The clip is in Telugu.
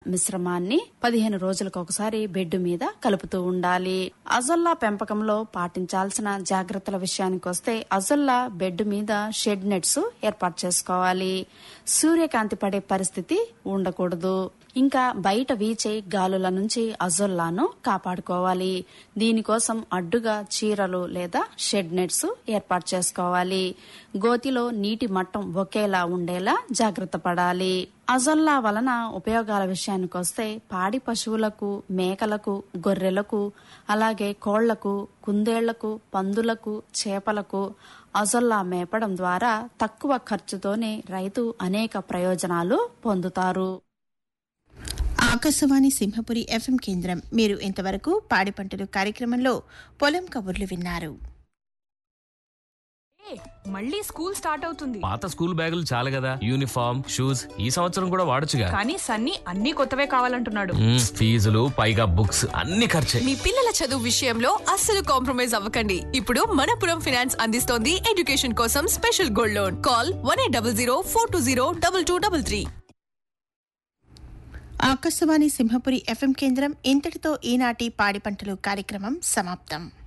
మిశ్రమాన్ని పదిహేను రోజులకు ఒకసారి బెడ్ మీద కలుపుతూ ఉండాలి అజొల్లా పెంపకంలో పాటించాల్సిన జాగ్రత్తల విషయానికి వస్తే అజొల్లా బెడ్ మీద షెడ్ నెట్స్ ఏర్పాటు చేసుకోవాలి సూర్యకాంతి పడే పరిస్థితి ఉండకూడదు ఇంకా బయట వీచే గాలుల నుంచి అజొల్లాను కాపాడుకోవాలి దీనికోసం అడ్డుగా చీరలు లేదా షెడ్ నెట్స్ ఏర్పాటు చేసుకోవాలి గోతిలో నీటి మట్టం ఒకేలా ఉండేలా జాగ్రత్త పడాలి అజొల్లా వలన ఉపయోగాల విషయానికి వస్తే పాడి పశువులకు మేకలకు గొర్రెలకు అలాగే కోళ్లకు కుందేళ్లకు పందులకు చేపలకు అజొల్లా మేపడం ద్వారా తక్కువ ఖర్చుతోనే రైతు అనేక ప్రయోజనాలు పొందుతారు ఆకాశవాణి సింహపురి ఎఫ్ఎం కేంద్రం మీరు ఇంతవరకు పాడి పంటలు కార్యక్రమంలో పొలం కబుర్లు విన్నారు ఏ, మళ్ళీ స్కూల్ స్టార్ట్ అవుతుంది పాత స్కూల్ బ్యాగులు చాలు కదా యూనిఫామ్ షూస్ ఈ సంవత్సరం కూడా వాడొచ్చుగా కానీ సన్నీ అన్ని కొత్తవే కావాలంటున్నాడు మ్మ్, ఫీజులు పైగా బుక్స్ అన్ని ఖర్చే మీ పిల్లల చదువు విషయంలో అస్సలు కాంప్రమైజ్ అవ్వకండి ఇప్పుడు మనపురం ఫినాన్స్ అందిస్తోంది ఎడ్యుకేషన్ కోసం special gold loan call one eight double zero four two zero double two double three Akashvani Simhapuri FM కేంద్రం ఇంతటితో ఈనాటి పాడి పంటలు కార్యక్రమం సమాప్తం